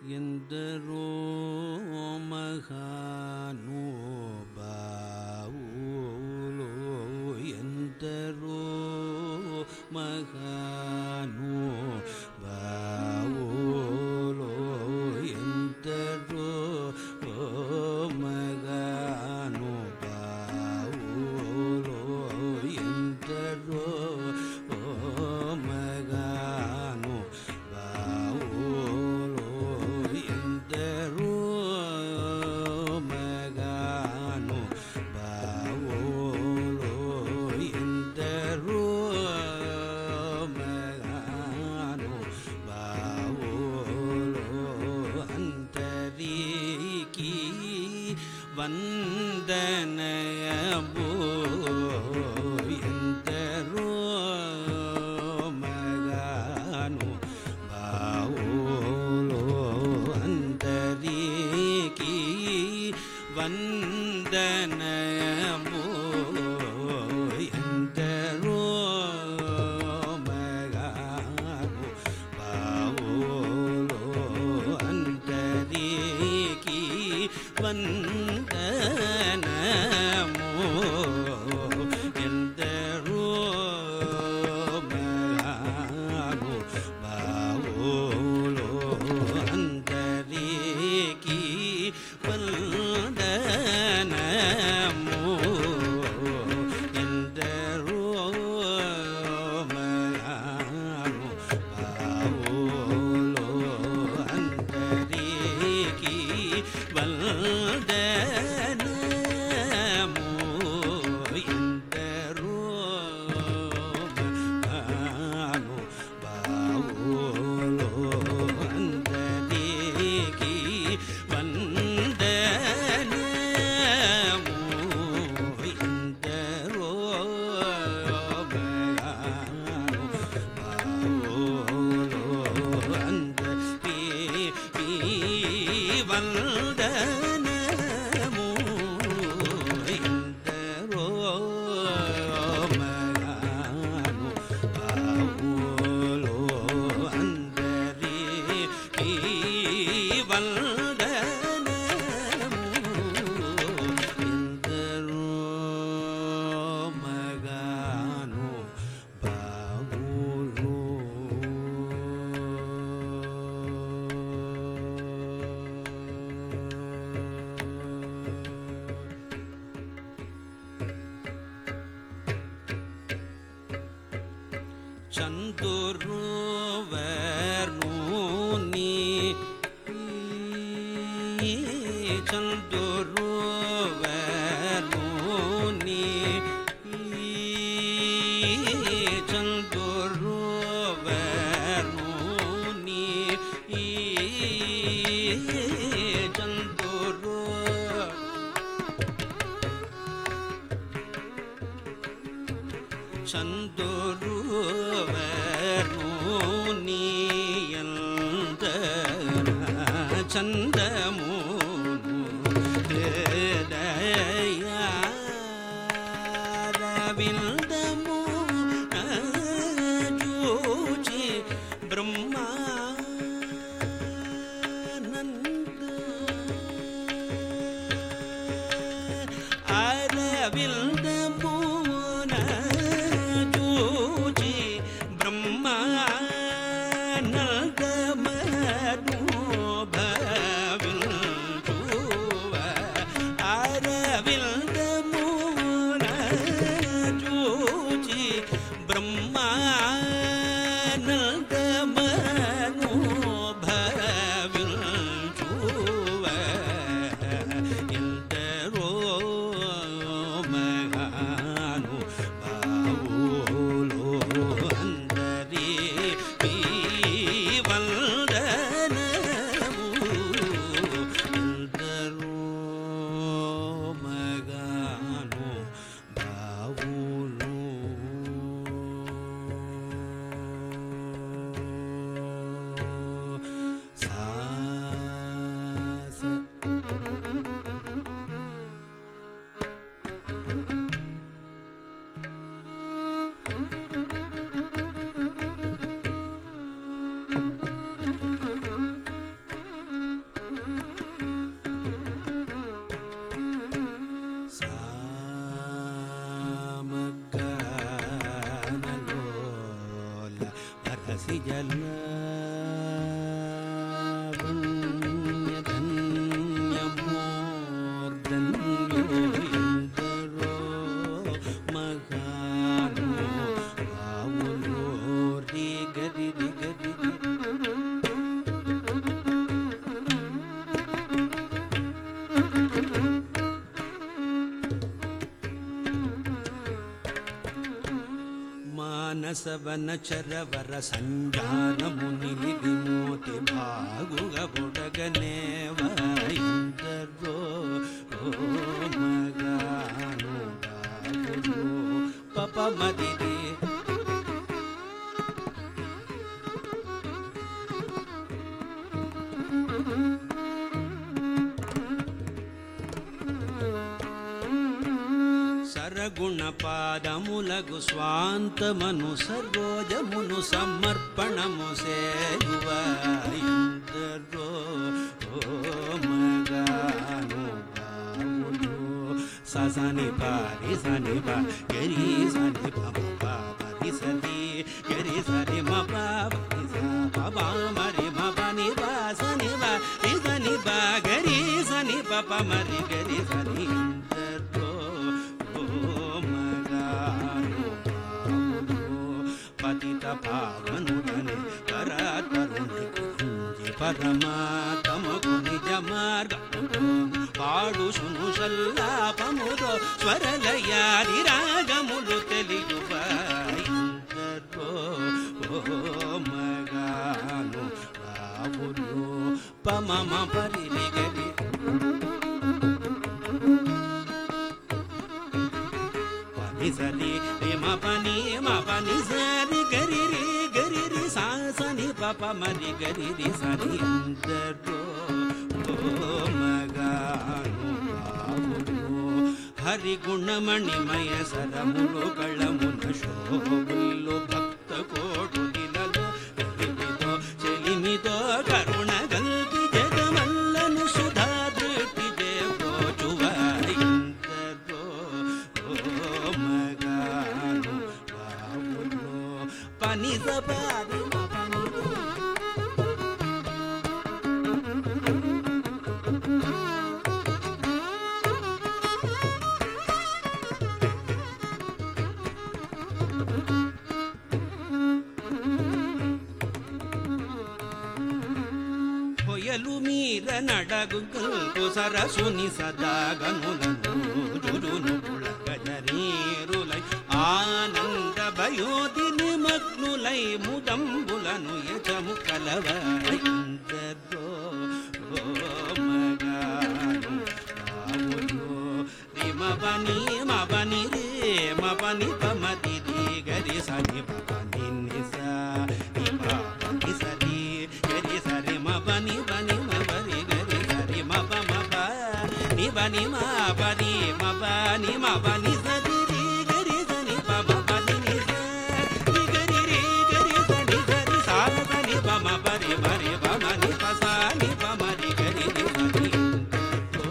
ఎందరో మహానుభావులు ఎందరో మహానుభావులు ఎందరో మగానుభావులు ఎందరో మగాను బావులు ఎందరో మగాను బావులు ఎందరో మగాను బావులు అంతరికి వందనయబో ఎందరో మగాను బావులో అందరికి వందనము ఎందరో మగాను బావులో అందరికి వందనము ఎందరో మగాను బావులో అందరికి వందనము ఎందరో మగాను బావులో అందరికి వందనము ఎందరో మగాను బావులో అందరికి వందనము ఎందరో మగాను బావులో అందరికి వందనము ఎందరో మగాను బావులో అందరికి వందనము ఎందరో మగాను బావులో చందురువర్ణుని చందురువర్ణుని చందురువర్ణుని చందురు చందురువర్ణునియంద చందము విందము చూచి బ్రహ్మానంద అరవిందమున చూచి బ్రహ్మానందమను భవిల్ లావణ్యధన్యమోర్ధన్యో ఎందరో మగాను ఆవులో రి గరి రి గరి రి. మానసవన చరవర సంజానము నిలిది మోతి భాగుగ బుడగనేవైందరో ఓ మగాను బాగులో పప మదిరి సరగుణ పాదములగు స్వాంతమను సర్వోజమును సమర్పణము సేయువాయిందరో ఓ మగాను బావులు ససని పారి సని పా గరి సని పమ పరి సరి గరి సరి మ పరి స ప మరి మ పని పా సని పా రి సని పా గరి సని ప ప మరి గరి సని ఇందరో ఓ మగాను బావులు పతిత పావనుడని పరాతరుని గురించి పరమాతమకు నిజ మార్గము పాడు సును సల్లాపముతో స్వరలయాది రాగములు తెలియువాయిందరో ఓ మగాను బావులు పమమ పరిగరి పని సరి రిమ పని మ పని సరి గరి రి గరి రి సా సని పప మరి గరి రి సరి అందరో ఓ మగాను బావులు హరి గుణమణిమయ సరములు కళమున శోభుల్లు భక్త కోటులలో కలిమితో చెలిమితో కరుణ గల్పి జగమల్లను సుధా దృష్టి చేపోచువారిందరో ఓ మగాను బావులు పని సపారి పని ಹೊಯಲು ಮೀರ ನಡಗುಗಲ್ಪು ಸರಸುನಿ ಸದಾಗನುಲನು ಜುರುನು పుళగజరీరులై ఆనంద భయోది నిమగ్నులై ముదంబులను యజము కలవరిందరో ఓ మగాను రాములు రిమబని మబని రే మబని పమతి ది గరి సని పని నిస ని పని సరి గరి సరి మబని బని మబరి గరి సరి మబ మబ ని బని మా బని మబ ని మబ ని సరి రి గరి సని పబ బని ని స రి గరి రి గరి సని సరి సా సని పమ బరి బరి బమ ని ప సా ని పమ రి గరి రి సని ఓ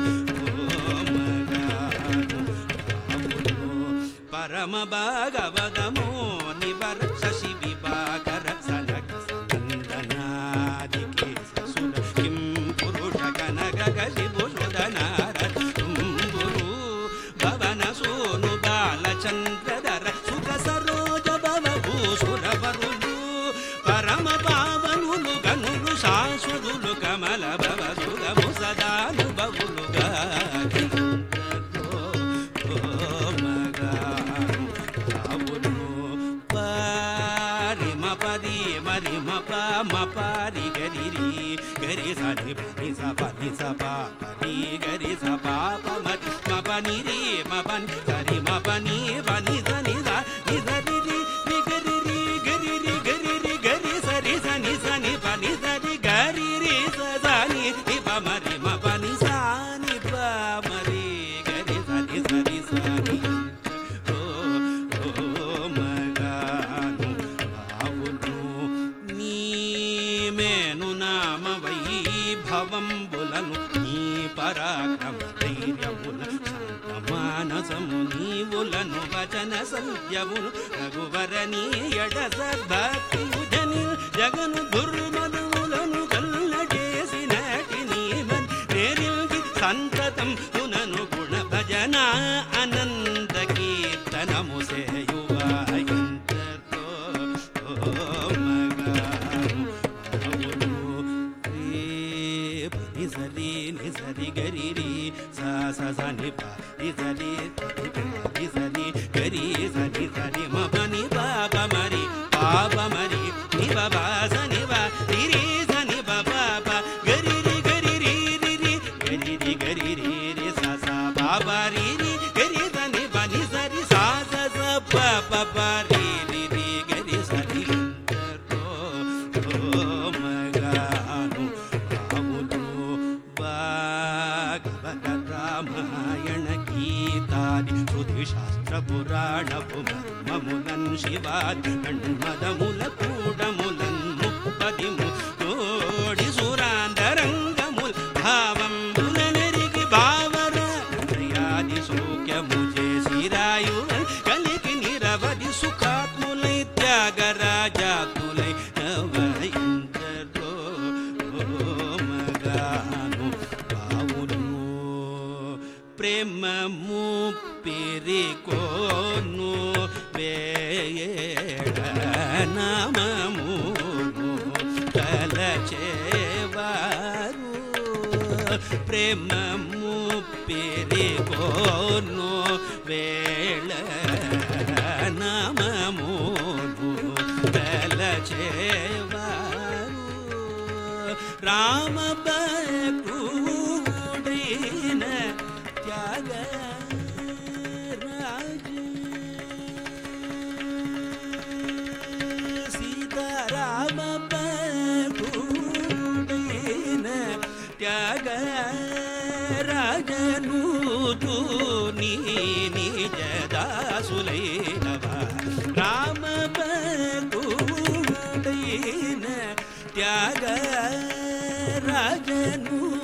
మగాను పరమ భాగవతమో నివర శశి విభాకర సనక సందనాదికి ససుర కిం పురుష కనక గజి భుజుదనార తుంబురు భవన సోను బాలచంద్రధర సుఖ సరోజ భవ భూసుర వరులు పరమ పావనులు గనులు శాశ్వతులు కమల భవ సుగము సదానుభవులుగా పారి మపది మరి మప మపారి గరి రి గరి సని పని స పని స పా పని గరి స పాప మరి మపని రి మపని సరి మపని పని సని స ని సరి రి రి గరి రి గరి రి గరి రి గరి సరి సని సని పని సరి గరి రి స సని ని ప మరి మపని సాని ప మరి గరి సని సని సని ఓ ఓ మగాను బావును నీ మేను నామ వైభవంబులను నీ పరాక్రమ ధైర్యముల శాంత మానసము నీవులను వచన సంధ్యములు రఘువర నీ ఎడ సద్భక్తియు జని జగను దుర్మదములను కల్లజేసినటి నీమన్ నేరిల్గి సంతతం పునను గుణ భజన అనంత కీర్తనము సేయువా ఇంతతో నిజరి నిజరి గరి రి సా స స ని ప నిజరి నిజరి గరి సరి సరి మ ప ని ప ప మరి పాప మరి ని ప ప స ని ప రి రి స ని ప ప ప గరి రి గరి రి రి రి గరి రి గరి రి రి స స ప ప రి రి గరి స ని ప ని స రి స స స ప ప ప రి రి రి గరి స రి మగాను రాములు భాగవత రామాయణ గీతాది శృతి శాస్త్ర పురాణపు మర్మములన్ శివాది కణ్మదముల కూడములన్ ముప్పదిము తోడి సురాందరంగముల్ భావంబుల నెరిగి భావరాది సౌఖ్యము చేసిరాయువల్ కలిగి నిరవధి సుఖాత్ములై త్యాగరాజాతులై నవయిందరో మగాను బావును ప్రేమము పెరికోను వేయడ నామమును తలచేవారు ప్రేమము పెరికోను వేళ నామమును తలచేవారు రామ భక్తుడైన త్యాగ సీతారామ భక్తుడైన త్యాగ రాజను నీ నిజ దాసులైనవా రామ భక్తుడైన త్యాగ రాజను